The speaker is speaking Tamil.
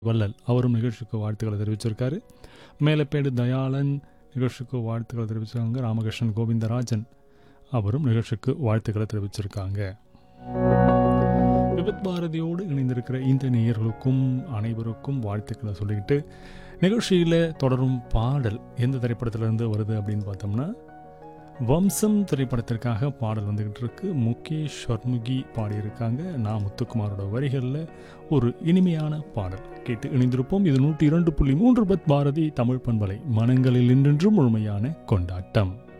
வள்ளல் அவரும் நிகழ்ச்சிக்கு வாழ்த்துக்களை தெரிவிச்சிருக்காரு மேலப்பேடு தயாளன் நிகழ்ச்சிக்கு வாழ்த்துக்களை தெரிவிச்சிருக்காங்க ராமகிருஷ்ணன் கோவிந்தராஜன் அவரும் நிகழ்ச்சிக்கு வாழ்த்துக்களை தெரிவிச்சிருக்காங்க விபத் பாரதியோடு இணைந்திருக்கிற இந்த நேயர்களுக்கும் அனைவருக்கும் வாழ்த்துக்களை சொல்லிக்கிட்டு நிகழ்ச்சியில் தொடரும் பாடல் எந்த திரைப்படத்திலிருந்து வருது அப்படின்னு பார்த்தோம்னா வம்சம் திரைப்படத்திற்காக பாடல் வந்துக்கிட்டு இருக்கு முகேஷ் ஷர்முகி பாடியிருக்காங்க நான் முத்துக்குமாரோட வரிகளில் ஒரு இனிமையான பாடல் கேட்டு இணைந்திருப்போம் இது நூற்றி இரண்டு புள்ளி மூன்று பத் பாரதி தமிழ் பண்பலை மனங்களில் இன்றென்றும் முழுமையான கொண்டாட்டம்